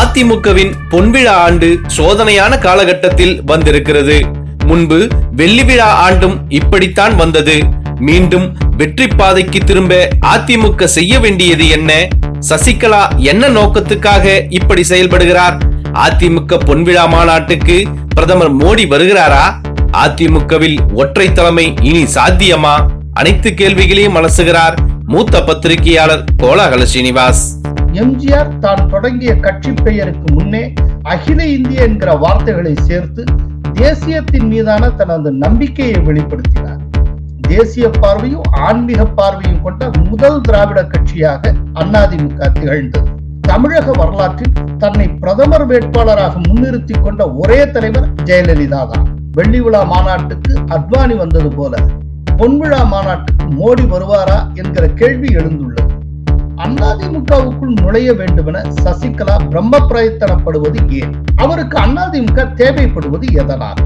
அதிமுகவின் பொன்விழா ஆண்டு சோதனையான காலகட்டத்தில் வந்திருக்கிறது முன்பு வெள்ளி விழா ஆண்டும் இப்படித்தான் வந்தது மீண்டும் வெற்றி பாதைக்கு திரும்ப அதிமுக செய்ய வேண்டியது என்ன சசிகலா என்ன நோக்கத்துக்காக இப்படி செயல்படுகிறார் அதிமுக பொன்விழா மாநாட்டுக்கு பிரதமர் மோடி வருகிறாரா அதிமுகவில் ஒற்றை தலைமை இனி சாத்தியமா அனைத்து கேள்விகளையும் அலசுகிறார் மூத்த பத்திரிகையாளர் கோலாகல ஸ்ரீனிவாஸ் எம்ஜிஆர் தான் தொடங்கிய கட்சி பெயருக்கு முன்னே அகில இந்திய என்கிற வார்த்தைகளை சேர்த்து தேசியத்தின் மீதான தனது நம்பிக்கையை வெளிப்படுத்தினார் தேசிய பார்வையும் ஆன்மீக பார்வையும் கொண்ட முதல் திராவிட கட்சியாக அதிமுக திகழ்ந்தது தமிழக வரலாற்றில் தன்னை பிரதமர் வேட்பாளராக முன்னிறுத்திக் கொண்ட ஒரே தலைவர் ஜெயலலிதா தான் வெள்ளி விழா மாநாட்டுக்கு அத்வானி வந்தது போல பொன்விழா மாநாட்டுக்கு மோடி வருவாரா என்கிற கேள்வி எழுந்துள்ளது அதிமுகவுக்குள் நுழைய வேண்டுமென சசிகலா பிரம்ம பிரயத்தனப்படுவது ஏன் அவருக்கு அதிமுக தேவைப்படுவது எதனால்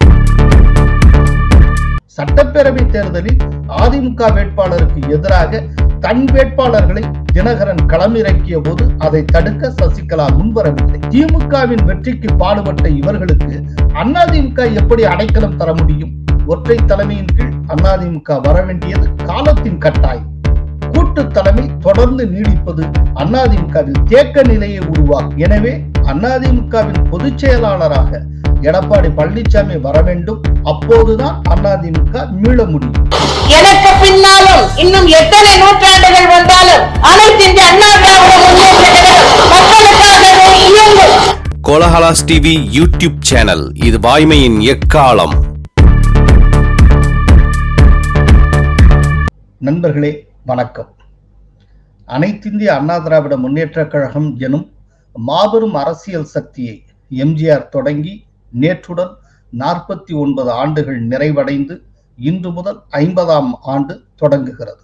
சட்டப்பேரவை தேர்தலில் அதிமுக வேட்பாளருக்கு எதிராக தன் வேட்பாளர்களை தினகரன் களமிறக்கிய போது அதை தடுக்க சசிகலா முன்வரவில்லை திமுகவின் வெற்றிக்கு பாடுபட்ட இவர்களுக்கு அதிமுக எப்படி அடைக்கலம் தர முடியும் ஒற்றை தலைமையின் கீழ் அதிமுக வர வேண்டியது காலத்தின் கட்டாயம் கூட்டு தலைமை தொடர்ந்து நீடிப்பது அதிமுகவில் தேக்க நிலையை உருவாக்கும் எனவே அதிமுகவின் பொதுச் செயலாளராக எடப்பாடி பழனிசாமி வர வேண்டும் அப்போதுதான் அதிமுக மீள முடியும் எனக்கு பின்னாலும் இன்னும் எத்தனை நூற்றாண்டுகள் வந்தாலும் அனைத்து இந்திய அண்ணா திராவிட முன்னேற்ற கழகம் மக்களுக்காகவே இயங்கும் கோலஹலாஸ் டிவி யூடியூப் சேனல் இது வாய்மையின் எக்காலம் நண்பர்களே வணக்கம் அனைத்திந்திய அண்ணா திராவிட முன்னேற்ற கழகம் எனும் மாபெரும் அரசியல் சக்தியை எம்ஜிஆர் தொடங்கி நேற்றுடன் நாற்பத்தி ஒன்பது ஆண்டுகள் நிறைவடைந்து இன்று முதல் ஐம்பதாம் ஆண்டு தொடங்குகிறது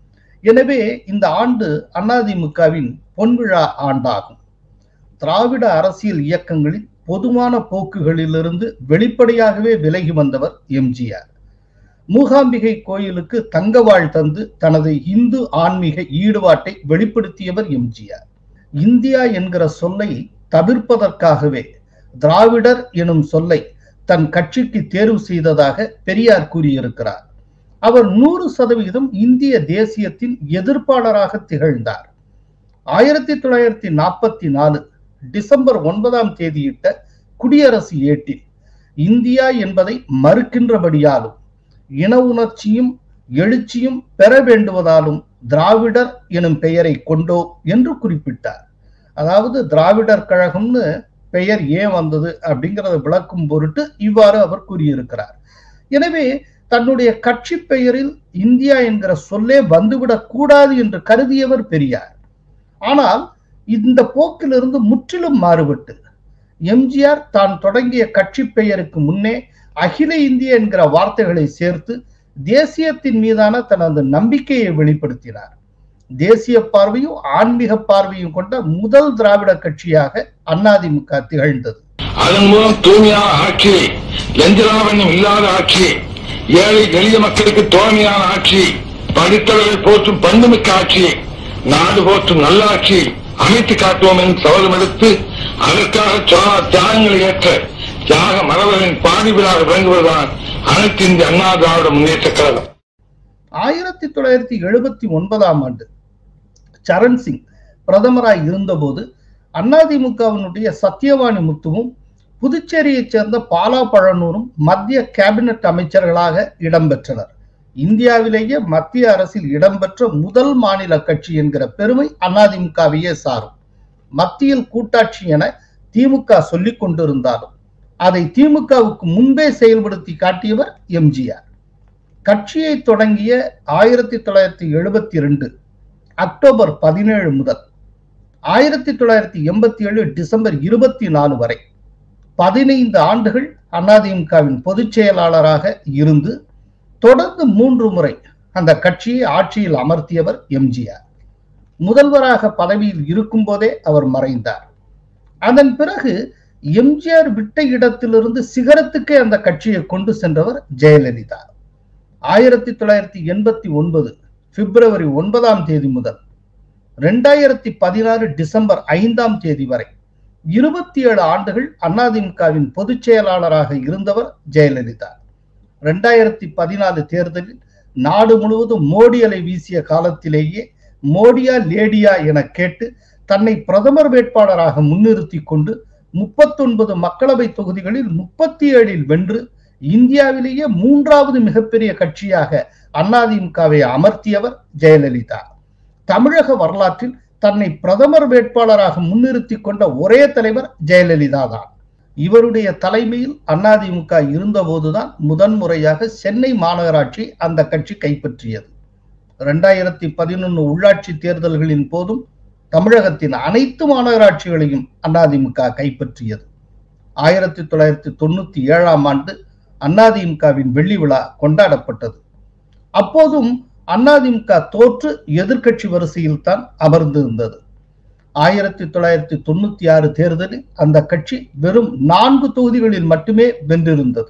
எனவே இந்த ஆண்டு அதிமுகவின் பொன்விழா ஆண்டாகும் திராவிட அரசியல் இயக்கங்களின் பொதுவான போக்குகளிலிருந்து வெளிப்படையாகவே விலகி வந்தவர் எம்ஜிஆர் மூகாம்பிகை கோயிலுக்கு தங்கவாள் தந்து தனது இந்து ஆன்மீக ஈடுபாட்டை வெளிப்படுத்தியவர் எம்ஜிஆர் இந்தியா என்கிற சொல்லை தவிர்ப்பதற்காகவே திராவிடர் எனும் சொல்லை தன் கட்சிக்கு தேர்வு செய்ததாக பெரியார் கூறியிருக்கிறார் அவர் நூறு சதவிகிதம் இந்திய தேசியத்தின் எதிர்ப்பாளராக திகழ்ந்தார் ஆயிரத்தி தொள்ளாயிரத்தி நாற்பத்தி நாலு டிசம்பர் ஒன்பதாம் தேதியிட்ட குடியரசு ஏட்டில் இந்தியா என்பதை மறுக்கின்றபடியாலும் இன உணர்ச்சியும் எழுச்சியும் பெற வேண்டுவதாலும் திராவிடர் எனும் பெயரை கொண்டோ என்று குறிப்பிட்டார் அதாவது திராவிடர் கழகம்னு பெயர் ஏன் வந்தது அப்படிங்கிறத விளக்கும் பொருட்டு இவ்வாறு அவர் கூறியிருக்கிறார் எனவே தன்னுடைய கட்சி பெயரில் இந்தியா என்கிற சொல்லே வந்துவிடக் கூடாது என்று கருதியவர் பெரியார் ஆனால் இந்த போக்கிலிருந்து முற்றிலும் மாறுபட்டு எம்ஜிஆர் தான் தொடங்கிய கட்சி பெயருக்கு முன்னே அகில இந்திய என்கிற வார்த்தைகளை சேர்த்து தேசியத்தின் மீதான தனது நம்பிக்கையை வெளிப்படுத்தினார் தேசிய பார்வையும் ஆன்மீக பார்வையும் கொண்ட முதல் திராவிட கட்சியாக அதிமுக திகழ்ந்தது அதன் மூலம் தூய்மையான ஆட்சி லஞ்சலாவண்யம் இல்லாத ஆட்சி ஏழை எளிய மக்களுக்கு தோழமையான ஆட்சி படித்தவர்கள் போற்றும் பண்புமிக்க ஆட்சி நாடு போற்றும் நல்லாட்சி அமைத்து காட்டுவோம் என்று சபதம் எடுத்து அதற்காக சோழ தியாகங்களை ஏற்ற தியாக மரபரின் பாதிவிழாக விளங்குவதுதான் அனைத்து இந்திய அண்ணா திராவிட முன்னேற்ற கழகம் ஆயிரத்தி தொள்ளாயிரத்தி எழுபத்தி ஒன்பதாம் ஆண்டு சரண் சிங் பிரதமராய் இருந்தபோது அதிமுகவினுடைய சத்தியவாணி முத்துவும் புதுச்சேரியைச் சேர்ந்த பாலா பழனூரும் மத்திய கேபினட் அமைச்சர்களாக இடம்பெற்றனர் இந்தியாவிலேயே மத்திய அரசில் இடம்பெற்ற முதல் மாநில கட்சி என்கிற பெருமை அதிமுகவையே சாரும் மத்தியில் கூட்டாட்சி என திமுக சொல்லிக் கொண்டிருந்தாலும் அதை திமுகவுக்கு முன்பே செயல்படுத்தி காட்டியவர் எம்ஜிஆர் கட்சியை தொடங்கிய ஆயிரத்தி தொள்ளாயிரத்தி எழுபத்தி ரெண்டு அக்டோபர் பதினேழு முதல் ஆயிரத்தி தொள்ளாயிரத்தி எண்பத்தி ஏழு டிசம்பர் இருபத்தி நாலு வரை பதினைந்து ஆண்டுகள் அதிமுகவின் பொதுச் செயலாளராக இருந்து தொடர்ந்து மூன்று முறை அந்த கட்சியை ஆட்சியில் அமர்த்தியவர் எம்ஜிஆர் முதல்வராக பதவியில் இருக்கும் போதே அவர் மறைந்தார் அதன் பிறகு எம்ஜிஆர் விட்ட இடத்திலிருந்து சிகரத்துக்கே அந்த கட்சியை கொண்டு சென்றவர் ஜெயலலிதா ஆயிரத்தி தொள்ளாயிரத்தி எண்பத்தி ஒன்பது பிப்ரவரி ஒன்பதாம் தேதி முதல் ரெண்டாயிரத்தி பதினாறு டிசம்பர் ஐந்தாம் தேதி வரை இருபத்தி ஏழு ஆண்டுகள் அதிமுகவின் பொதுச் செயலாளராக இருந்தவர் ஜெயலலிதா ரெண்டாயிரத்தி பதினாலு தேர்தலில் நாடு முழுவதும் மோடி அலை வீசிய காலத்திலேயே மோடியா லேடியா என கேட்டு தன்னை பிரதமர் வேட்பாளராக முன்னிறுத்தி கொண்டு முப்பத்தொன்பது மக்களவை தொகுதிகளில் முப்பத்தி ஏழில் வென்று இந்தியாவிலேயே மூன்றாவது மிகப்பெரிய கட்சியாக அதிமுகவை அமர்த்தியவர் ஜெயலலிதா தமிழக வரலாற்றில் தன்னை பிரதமர் வேட்பாளராக முன்னிறுத்தி கொண்ட ஒரே தலைவர் ஜெயலலிதா தான் இவருடைய தலைமையில் அதிமுக இருந்தபோதுதான் முதன்முறையாக சென்னை மாநகராட்சி அந்த கட்சி கைப்பற்றியது இரண்டாயிரத்தி பதினொன்னு உள்ளாட்சி தேர்தல்களின் போதும் தமிழகத்தின் அனைத்து மாநகராட்சிகளையும் அதிமுக கைப்பற்றியது ஆயிரத்தி தொள்ளாயிரத்தி தொண்ணூத்தி ஏழாம் ஆண்டு அதிமுகவின் வெள்ளி விழா கொண்டாடப்பட்டது அப்போதும் அதிமுக தோற்று எதிர்க்கட்சி வரிசையில் தான் அமர்ந்திருந்தது ஆயிரத்தி தொள்ளாயிரத்தி தொண்ணூத்தி ஆறு தேர்தலில் அந்த கட்சி வெறும் நான்கு தொகுதிகளில் மட்டுமே வென்றிருந்தது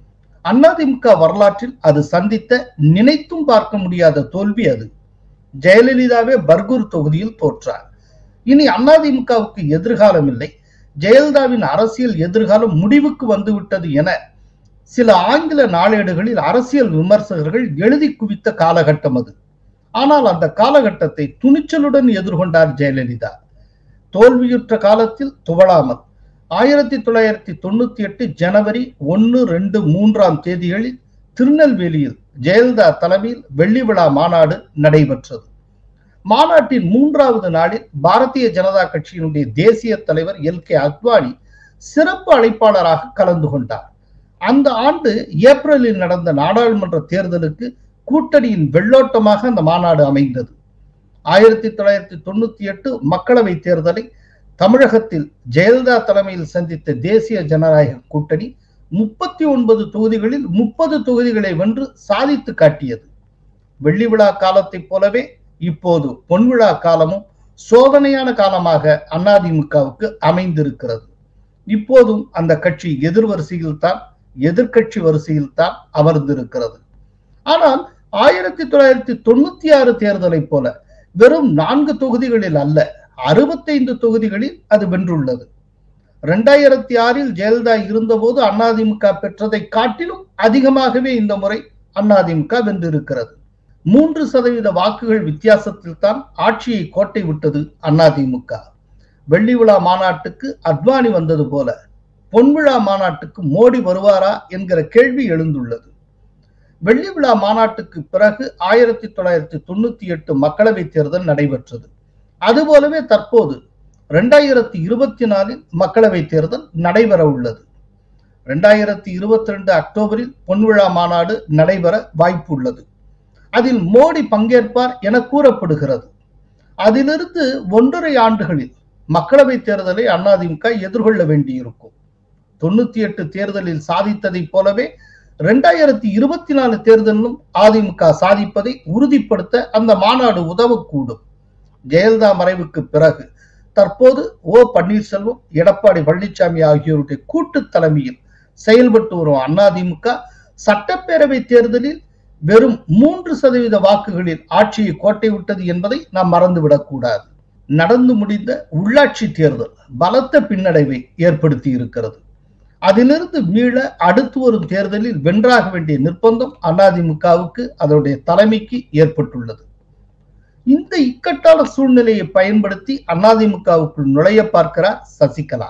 அதிமுக வரலாற்றில் அது சந்தித்த நினைத்தும் பார்க்க முடியாத தோல்வி அது ஜெயலலிதாவே பர்கூர் தொகுதியில் தோற்றார் இனி அதிமுகவுக்கு எதிர்காலம் இல்லை ஜெயலலிதாவின் அரசியல் எதிர்காலம் முடிவுக்கு வந்துவிட்டது என சில ஆங்கில நாளேடுகளில் அரசியல் விமர்சகர்கள் எழுதி குவித்த காலகட்டம் அது ஆனால் அந்த காலகட்டத்தை துணிச்சலுடன் எதிர்கொண்டார் ஜெயலலிதா தோல்வியுற்ற காலத்தில் துவளாமல் ஆயிரத்தி தொள்ளாயிரத்தி தொண்ணூத்தி எட்டு ஜனவரி ஒன்று ரெண்டு மூன்றாம் தேதிகளில் திருநெல்வேலியில் ஜெயலலிதா தலைமையில் வெள்ளி விழா மாநாடு நடைபெற்றது மாநாட்டின் மூன்றாவது நாளில் பாரதிய ஜனதா கட்சியினுடைய தேசிய தலைவர் எல் கே அத்வானி சிறப்பு அழைப்பாளராக கலந்து கொண்டார் அந்த ஆண்டு ஏப்ரலில் நடந்த நாடாளுமன்ற தேர்தலுக்கு கூட்டணியின் வெள்ளோட்டமாக அந்த மாநாடு அமைந்தது ஆயிரத்தி தொள்ளாயிரத்தி தொண்ணூத்தி எட்டு மக்களவை தேர்தலை தமிழகத்தில் ஜெயலலிதா தலைமையில் சந்தித்த தேசிய ஜனநாயக கூட்டணி முப்பத்தி ஒன்பது தொகுதிகளில் முப்பது தொகுதிகளை வென்று சாதித்து காட்டியது வெள்ளி விழா காலத்தைப் போலவே இப்போது பொன்விழா காலமும் சோதனையான காலமாக அதிமுகவுக்கு அமைந்திருக்கிறது இப்போதும் அந்த கட்சி எதிர்வரிசையில் தான் எதிர்கட்சி வரிசையில் தான் அமர்ந்திருக்கிறது ஆனால் ஆயிரத்தி தொள்ளாயிரத்தி தொண்ணூத்தி ஆறு தேர்தலை போல வெறும் நான்கு தொகுதிகளில் அல்ல அறுபத்தைந்து தொகுதிகளில் அது வென்றுள்ளது இரண்டாயிரத்தி ஆறில் ஜெயலலிதா இருந்தபோது அதிமுக பெற்றதை காட்டிலும் அதிகமாகவே இந்த முறை அதிமுக வென்றிருக்கிறது மூன்று சதவீத வாக்குகள் வித்தியாசத்தில் தான் ஆட்சியை கோட்டை விட்டது அதிமுக வெள்ளி விழா மாநாட்டுக்கு அத்வானி வந்தது போல பொன்விழா மாநாட்டுக்கு மோடி வருவாரா என்கிற கேள்வி எழுந்துள்ளது வெள்ளி விழா மாநாட்டுக்கு பிறகு ஆயிரத்தி தொள்ளாயிரத்தி தொண்ணூத்தி எட்டு மக்களவை தேர்தல் நடைபெற்றது அதுபோலவே தற்போது இரண்டாயிரத்தி இருபத்தி நாலில் மக்களவை தேர்தல் நடைபெற உள்ளது இரண்டாயிரத்தி இருபத்தி ரெண்டு அக்டோபரில் பொன்விழா மாநாடு நடைபெற வாய்ப்பு உள்ளது அதில் மோடி பங்கேற்பார் என கூறப்படுகிறது அதிலிருந்து ஒன்றரை ஆண்டுகளில் மக்களவை தேர்தலை அதிமுக எதிர்கொள்ள வேண்டியிருக்கும் தொண்ணூத்தி எட்டு தேர்தலில் சாதித்ததைப் போலவே இரண்டாயிரத்தி இருபத்தி நாலு தேர்தலிலும் அதிமுக சாதிப்பதை உறுதிப்படுத்த அந்த மாநாடு உதவக்கூடும் ஜெயலலிதா மறைவுக்கு பிறகு தற்போது ஓ பன்னீர்செல்வம் எடப்பாடி பழனிசாமி ஆகியோருடைய கூட்டு தலைமையில் செயல்பட்டு வரும் அதிமுக சட்டப்பேரவை தேர்தலில் வெறும் மூன்று சதவீத வாக்குகளில் ஆட்சியை கோட்டை விட்டது என்பதை நாம் மறந்துவிடக் கூடாது நடந்து முடிந்த உள்ளாட்சி தேர்தல் பலத்த பின்னடைவை ஏற்படுத்தி இருக்கிறது அதிலிருந்து மீள அடுத்து வரும் தேர்தலில் வென்றாக வேண்டிய நிர்பந்தம் அதிமுகவுக்கு அதனுடைய தலைமைக்கு ஏற்பட்டுள்ளது இந்த இக்கட்டான சூழ்நிலையை பயன்படுத்தி அதிமுகவுக்குள் நுழைய பார்க்கிறார் சசிகலா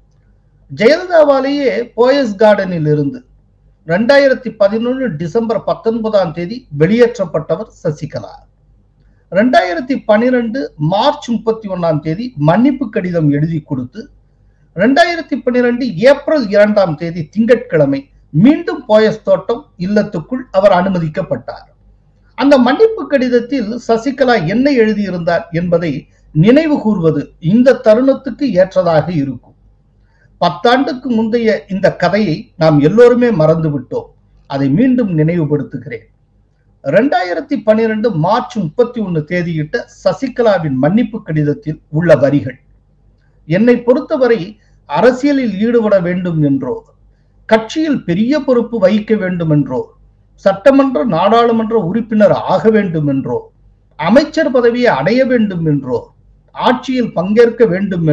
ஜெயலலிதாவாலேயே போயஸ் கார்டனில் இருந்து ரெண்டாயிரத்தி பதினொன்று டிசம்பர் பத்தொன்பதாம் தேதி வெளியேற்றப்பட்டவர் சசிகலா ரெண்டாயிரத்தி பனிரெண்டு மார்ச் முப்பத்தி ஒன்னாம் தேதி மன்னிப்பு கடிதம் எழுதி கொடுத்து ரெண்டாயிரத்தி பன்னிரெண்டு ஏப்ரல் இரண்டாம் தேதி திங்கட்கிழமை மீண்டும் போயஸ் தோட்டம் இல்லத்துக்குள் அவர் அனுமதிக்கப்பட்டார் அந்த மன்னிப்பு கடிதத்தில் சசிகலா என்ன எழுதியிருந்தார் என்பதை நினைவு கூர்வது இந்த தருணத்துக்கு ஏற்றதாக இருக்கும் பத்தாண்டுக்கு முந்தைய இந்த கதையை நாம் எல்லோருமே மறந்து விட்டோம் அதை மீண்டும் நினைவுபடுத்துகிறேன் இரண்டாயிரத்தி பன்னிரண்டு மார்ச் முப்பத்தி ஒன்னு தேதியிட்ட சசிகலாவின் மன்னிப்பு கடிதத்தில் உள்ள வரிகள் என்னை பொறுத்தவரை அரசியலில் ஈடுபட வேண்டும் என்றோ கட்சியில் பெரிய பொறுப்பு வகிக்க வேண்டும் என்றோ சட்டமன்ற நாடாளுமன்ற உறுப்பினர் ஆக வேண்டும் என்றோ அமைச்சர் பதவியை அடைய வேண்டும் என்றோ ஆட்சியில் பங்கேற்க வேண்டும் என்றோ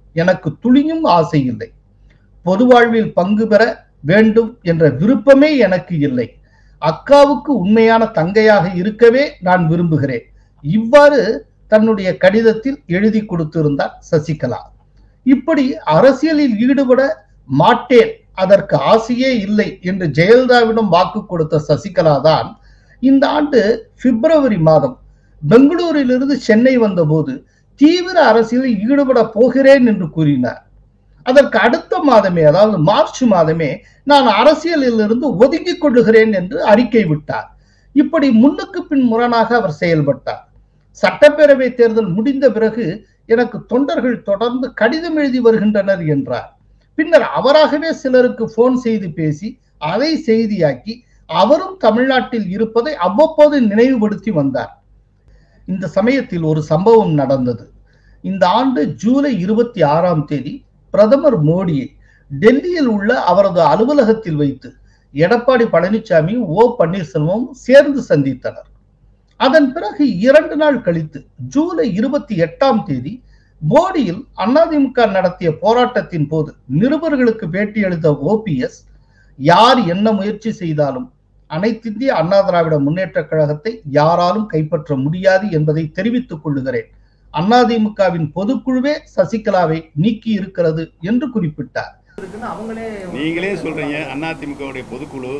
எனக்கு துளியும் ஆசை இல்லை பொது வாழ்வில் பங்கு பெற வேண்டும் என்ற விருப்பமே எனக்கு இல்லை அக்காவுக்கு உண்மையான தங்கையாக இருக்கவே நான் விரும்புகிறேன் இவ்வாறு தன்னுடைய கடிதத்தில் எழுதி கொடுத்திருந்தார் சசிகலா இப்படி அரசியலில் ஈடுபட மாட்டேன் அதற்கு ஆசையே இல்லை என்று ஜெயலலிதாவிடம் வாக்கு கொடுத்த சசிகலா தான் இந்த ஆண்டு பிப்ரவரி மாதம் பெங்களூரிலிருந்து சென்னை வந்தபோது தீவிர அரசியலில் ஈடுபட போகிறேன் என்று கூறினார் அதற்கு அடுத்த மாதமே அதாவது மார்ச் மாதமே நான் அரசியலில் இருந்து ஒதுங்கிக் கொள்ளுகிறேன் என்று அறிக்கை விட்டார் இப்படி முன்னுக்கு பின் முரணாக அவர் செயல்பட்டார் சட்டப்பேரவை தேர்தல் முடிந்த பிறகு எனக்கு தொண்டர்கள் தொடர்ந்து கடிதம் எழுதி வருகின்றனர் என்றார் பின்னர் அவராகவே சிலருக்கு போன் செய்து பேசி அதை செய்தியாக்கி அவரும் தமிழ்நாட்டில் இருப்பதை அவ்வப்போது நினைவுபடுத்தி வந்தார் இந்த சமயத்தில் ஒரு சம்பவம் நடந்தது இந்த ஆண்டு ஜூலை இருபத்தி ஆறாம் தேதி பிரதமர் மோடியை டெல்லியில் உள்ள அவரது அலுவலகத்தில் வைத்து எடப்பாடி பழனிசாமி ஓ பன்னீர்செல்வம் சேர்ந்து சந்தித்தனர் அதன் பிறகு இரண்டு நாள் கழித்து ஜூலை இருபத்தி எட்டாம் தேதி போடியில் அதிமுக நடத்திய போராட்டத்தின் போது நிருபர்களுக்கு பேட்டியளித்த ஓபிஎஸ் யார் என்ன முயற்சி செய்தாலும் அனைத்திந்திய அண்ணா திராவிட முன்னேற்ற கழகத்தை யாராலும் கைப்பற்ற முடியாது என்பதை தெரிவித்துக் கொள்ளுகிறேன் அதிமுகவின் பொதுக்குழுவே சசிகலாவை நீக்கி இருக்கிறது என்று குறிப்பிட்டார் அவங்களே நீங்களே சொல்றீங்க அதிமுகவுடைய பொதுக்குழு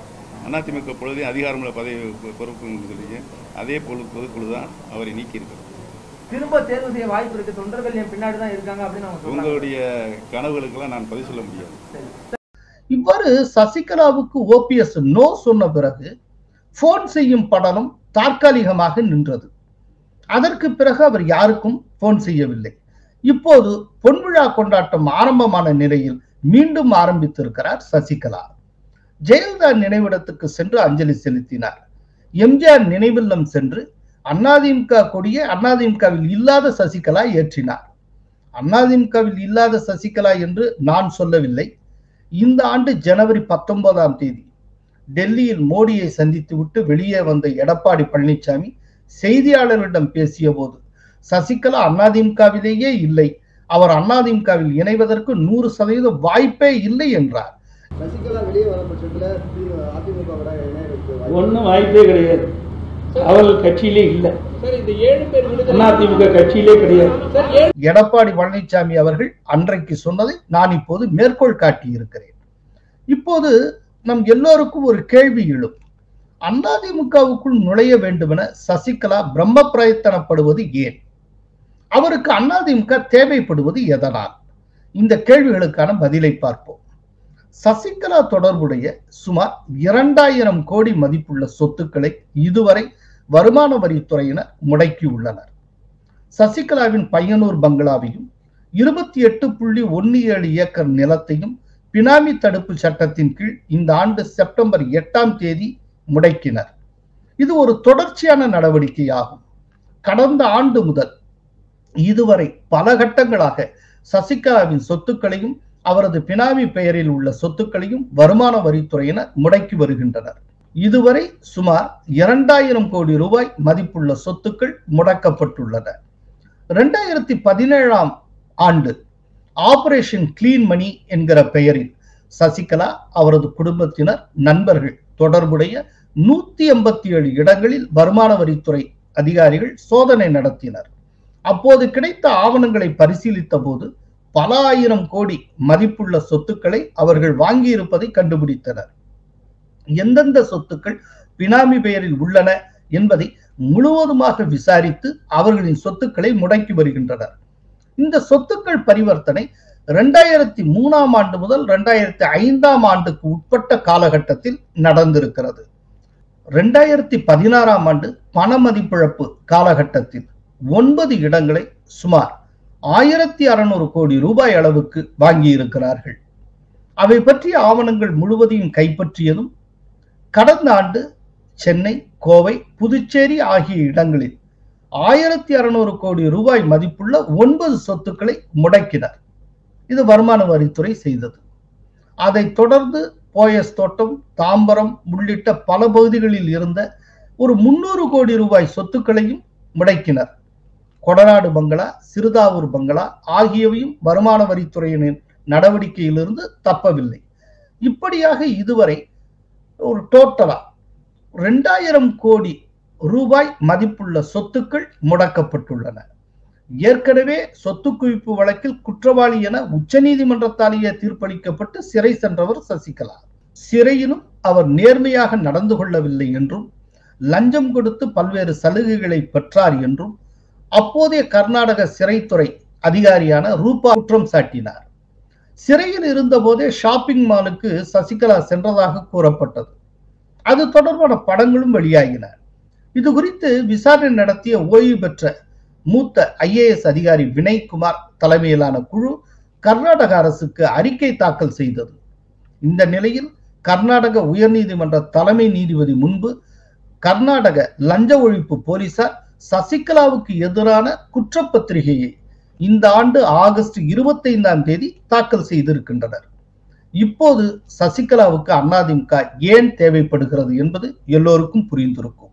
அதிமுக பொழுதே அதிகாரமுள்ள பதவி பொறுப்புன்னு சொல்றீங்க அதே பொது பொதுக்குழு தான் அவரை நீக்கி இருக்கிறது திரும்ப தேர்வு செய்ய வாய்ப்பு இருக்கு தொண்டர்கள் என் பின்னாடி தான் இருக்காங்க அப்படின்னு அவங்க சொல்றாங்க உங்களுடைய கனவுகளுக்கெல்லாம் நான் பதில் சொல்ல முடியாது இவ்வாறு சசிகலாவுக்கு ஓபிஎஸ் நோ சொன்ன பிறகு போன் செய்யும் படலம் தற்காலிகமாக நின்றது அதற்கு பிறகு அவர் யாருக்கும் போன் செய்யவில்லை இப்போது பொன்விழா கொண்டாட்டம் ஆரம்பமான நிலையில் மீண்டும் ஆரம்பித்திருக்கிறார் சசிகலா ஜெயலலிதா நினைவிடத்துக்கு சென்று அஞ்சலி செலுத்தினார் எம்ஜிஆர் நினைவில்லம் சென்று அதிமுக கொடியை அதிமுகவில் இல்லாத சசிகலா ஏற்றினார் அதிமுகவில் இல்லாத சசிகலா என்று நான் சொல்லவில்லை இந்த ஆண்டு ஜனவரி பத்தொன்பதாம் தேதி டெல்லியில் மோடியை சந்தித்துவிட்டு வெளியே வந்த எடப்பாடி பழனிசாமி செய்தியாளர்களிடம் பேசிய போது சசிகலா அதிமுகவிலேயே இல்லை அவர் அதிமுகவில் இணைவதற்கு நூறு சதவீத வாய்ப்பே இல்லை என்றார் சசிகலா வெளியே வர பட்சத்துல அதிமுக இணையருக்கு ஒன்றும் வாய்ப்பே கிடையாது அவர்கள் கட்சியிலே இல்லை அதிமுக கட்சியிலே கிடையாது எடப்பாடி பழனிசாமி அவர்கள் அன்றைக்கு சொன்னதை நான் இப்போது மேற்கோள் காட்டியிருக்கிறேன் இப்போது நம் எல்லோருக்கும் ஒரு கேள்வி எழும் அதிமுகவுக்குள் நுழைய வேண்டுமென சசிகலா பிரம்ம பிரயத்தனப்படுவது ஏன் அவருக்கு அதிமுக தேவைப்படுவது எதனால் இந்த கேள்விகளுக்கான பதிலை பார்ப்போம் சசிகலா தொடர்புடைய சுமார் இரண்டாயிரம் கோடி மதிப்புள்ள சொத்துக்களை இதுவரை வருமான வரித்துறையினர் முடக்கியுள்ளனர் சசிகலாவின் பையனூர் பங்களாவையும் இருபத்தி எட்டு புள்ளி ஒன்னு ஏழு ஏக்கர் நிலத்தையும் பினாமி தடுப்பு சட்டத்தின் கீழ் இந்த ஆண்டு செப்டம்பர் எட்டாம் தேதி முடக்கினர் இது ஒரு தொடர்ச்சியான நடவடிக்கையாகும் கடந்த ஆண்டு முதல் இதுவரை பல கட்டங்களாக சசிகலாவின் சொத்துக்களையும் அவரது பினாமி பெயரில் உள்ள சொத்துக்களையும் வருமான வரித்துறையினர் முடக்கி வருகின்றனர் இதுவரை சுமார் இரண்டாயிரம் கோடி ரூபாய் மதிப்புள்ள சொத்துக்கள் முடக்கப்பட்டுள்ளன இரண்டாயிரத்தி பதினேழாம் ஆண்டு ஆபரேஷன் கிளீன் மணி என்கிற பெயரில் சசிகலா அவரது குடும்பத்தினர் நண்பர்கள் தொடர்புடைய நூத்தி எண்பத்தி ஏழு இடங்களில் வருமான வரித்துறை அதிகாரிகள் சோதனை நடத்தினர் அப்போது கிடைத்த ஆவணங்களை பரிசீலித்த போது பல ஆயிரம் கோடி மதிப்புள்ள சொத்துக்களை அவர்கள் வாங்கியிருப்பதை கண்டுபிடித்தனர் எந்தெந்த சொத்துக்கள் பினாமி பெயரில் உள்ளன என்பதை முழுவதுமாக விசாரித்து அவர்களின் சொத்துக்களை முடக்கி வருகின்றனர் இந்த சொத்துக்கள் பரிவர்த்தனை இரண்டாயிரத்தி மூணாம் ஆண்டு முதல் இரண்டாயிரத்தி ஐந்தாம் ஆண்டுக்கு உட்பட்ட காலகட்டத்தில் நடந்திருக்கிறது இரண்டாயிரத்தி பதினாறாம் ஆண்டு பண மதிப்பிழப்பு காலகட்டத்தில் ஒன்பது இடங்களை சுமார் ஆயிரத்தி அறுநூறு கோடி ரூபாய் அளவுக்கு வாங்கியிருக்கிறார்கள் அவை பற்றிய ஆவணங்கள் முழுவதையும் கைப்பற்றியதும் கடந்த ஆண்டு சென்னை கோவை புதுச்சேரி ஆகிய இடங்களில் ஆயிரத்தி அறுநூறு கோடி ரூபாய் மதிப்புள்ள ஒன்பது சொத்துக்களை முடக்கினர் இது வருமான வரித்துறை செய்தது அதைத் தொடர்ந்து போயஸ் தோட்டம் தாம்பரம் உள்ளிட்ட பல பகுதிகளில் இருந்த ஒரு முன்னூறு கோடி ரூபாய் சொத்துக்களையும் முடக்கினர் கொடநாடு பங்களா சிறுதாவூர் பங்களா ஆகியவையும் வருமான வரித்துறையினர் நடவடிக்கையிலிருந்து தப்பவில்லை இப்படியாக இதுவரை ஒரு டோட்டலா ரெண்டாயிரம் கோடி ரூபாய் மதிப்புள்ள சொத்துக்கள் முடக்கப்பட்டுள்ளன ஏற்கனவே சொத்து குவிப்பு வழக்கில் குற்றவாளி என உச்சநீதிமன்றத்தாலேயே தீர்ப்பளிக்கப்பட்டு சிறை சென்றவர் சசிகலா சிறையிலும் அவர் நேர்மையாக நடந்து கொள்ளவில்லை என்றும் லஞ்சம் கொடுத்து பல்வேறு சலுகைகளை பெற்றார் என்றும் அப்போதைய கர்நாடக சிறைத்துறை அதிகாரியான ரூபா குற்றம் சாட்டினார் சிறையில் இருந்தபோதே ஷாப்பிங் மாலுக்கு சசிகலா சென்றதாக கூறப்பட்டது அது தொடர்பான படங்களும் வெளியாகின இது குறித்து விசாரணை நடத்திய ஓய்வு பெற்ற மூத்த ஐஏஎஸ் அதிகாரி வினய்குமார் தலைமையிலான குழு கர்நாடக அரசுக்கு அறிக்கை தாக்கல் செய்தது இந்த நிலையில் கர்நாடக உயர்நீதிமன்ற தலைமை நீதிபதி முன்பு கர்நாடக லஞ்ச ஒழிப்பு போலீசார் சசிகலாவுக்கு எதிரான குற்றப்பத்திரிகையை இந்த ஆண்டு ஆகஸ்ட் இருபத்தைந்தாம் தேதி தாக்கல் செய்திருக்கின்றனர் இப்போது சசிகலாவுக்கு அதிமுக ஏன் தேவைப்படுகிறது என்பது எல்லோருக்கும் புரிந்திருக்கும்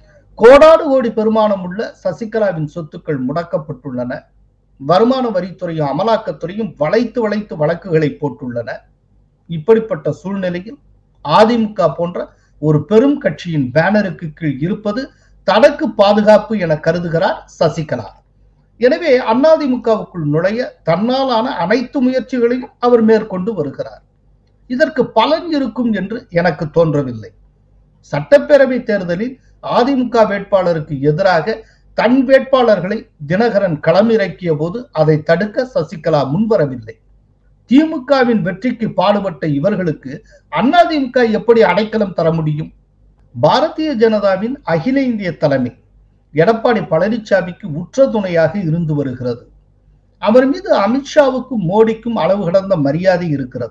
கோடாடு கோடி பெருமானம் உள்ள சசிகலாவின் சொத்துக்கள் முடக்கப்பட்டுள்ளன வருமான வரித்துறையும் அமலாக்கத்துறையும் வளைத்து வளைத்து வழக்குகளை போட்டுள்ளன இப்படிப்பட்ட சூழ்நிலையில் அதிமுக போன்ற ஒரு பெரும் கட்சியின் பேனருக்கு கீழ் இருப்பது தனக்கு பாதுகாப்பு என கருதுகிறார் சசிகலா எனவே அதிமுகவுக்குள் நுழைய தன்னாலான அனைத்து முயற்சிகளையும் அவர் மேற்கொண்டு வருகிறார் இதற்கு பலன் இருக்கும் என்று எனக்கு தோன்றவில்லை சட்டப்பேரவை தேர்தலில் அதிமுக வேட்பாளருக்கு எதிராக தன் வேட்பாளர்களை தினகரன் களமிறக்கிய போது அதை தடுக்க சசிகலா முன்வரவில்லை திமுகவின் வெற்றிக்கு பாடுபட்ட இவர்களுக்கு அதிமுக எப்படி அடைக்கலம் தர முடியும் பாரதிய ஜனதாவின் அகில இந்திய தலைமை எடப்பாடி பழனிசாமிக்கு உற்ற துணையாக இருந்து வருகிறது அவர் மீது அமித்ஷாவுக்கும் மோடிக்கும் அளவு கடந்த மரியாதை இருக்கிறது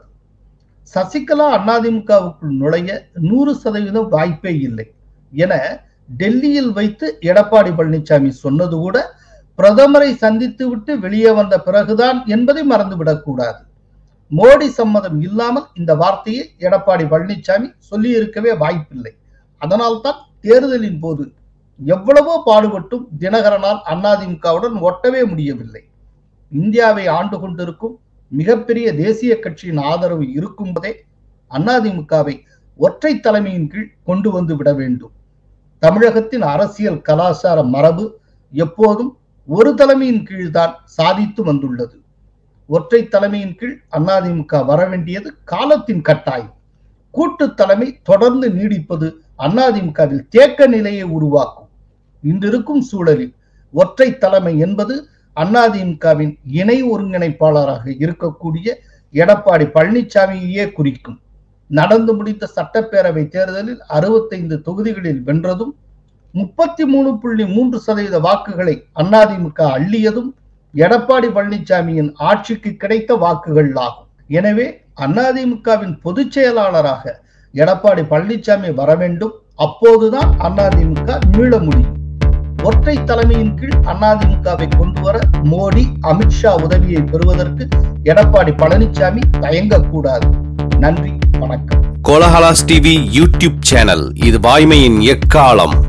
சசிகலா அதிமுகவுக்குள் நுழைய நூறு சதவீதம் வாய்ப்பே இல்லை என டெல்லியில் வைத்து எடப்பாடி பழனிசாமி சொன்னது கூட பிரதமரை சந்தித்து விட்டு வெளியே வந்த பிறகுதான் என்பதை மறந்துவிடக் கூடாது மோடி சம்மதம் இல்லாமல் இந்த வார்த்தையை எடப்பாடி பழனிசாமி சொல்லி இருக்கவே வாய்ப்பில்லை அதனால்தான் தேர்தலின் போது எவ்வளவோ பாடுபட்டும் தினகரனால் அதிமுகவுடன் ஒட்டவே முடியவில்லை இந்தியாவை ஆண்டு கொண்டிருக்கும் மிகப்பெரிய தேசிய கட்சியின் ஆதரவு இருக்கும் போதே அதிமுகவை ஒற்றை தலைமையின் கீழ் கொண்டு வந்து விட வேண்டும் தமிழகத்தின் அரசியல் கலாச்சார மரபு எப்போதும் ஒரு தலைமையின் கீழ்தான் சாதித்து வந்துள்ளது ஒற்றை தலைமையின் கீழ் அதிமுக வர வேண்டியது காலத்தின் கட்டாயம் கூட்டு தலைமை தொடர்ந்து நீடிப்பது அதிமுகவில் தேக்க நிலையை உருவாக்கும் இன்றிருக்கும் சூழலில் ஒற்றை தலைமை என்பது அதிமுகவின் இணை ஒருங்கிணைப்பாளராக இருக்கக்கூடிய எடப்பாடி பழனிசாமியையே குறிக்கும் நடந்து முடிந்த சட்டப்பேரவை தேர்தலில் அறுபத்தைந்து தொகுதிகளில் வென்றதும் முப்பத்தி மூணு புள்ளி மூன்று சதவீத வாக்குகளை அதிமுக அள்ளியதும் எடப்பாடி பழனிசாமியின் ஆட்சிக்கு கிடைத்த வாக்குகள் ஆகும் எனவே அதிமுகவின் பொதுச் செயலாளராக எடப்பாடி பழனிசாமி வர வேண்டும் அப்போதுதான் அதிமுக மீள முடியும் ஒற்றை தலைமையின் கீழ் அதிமுகவை கொண்டு வர மோடி அமித்ஷா உதவியை பெறுவதற்கு எடப்பாடி பழனிசாமி தயங்கக்கூடாது நன்றி வணக்கம் கோலஹலாஸ் டிவி யூடியூப் சேனல் இது வாய்மையின் எக்காலம்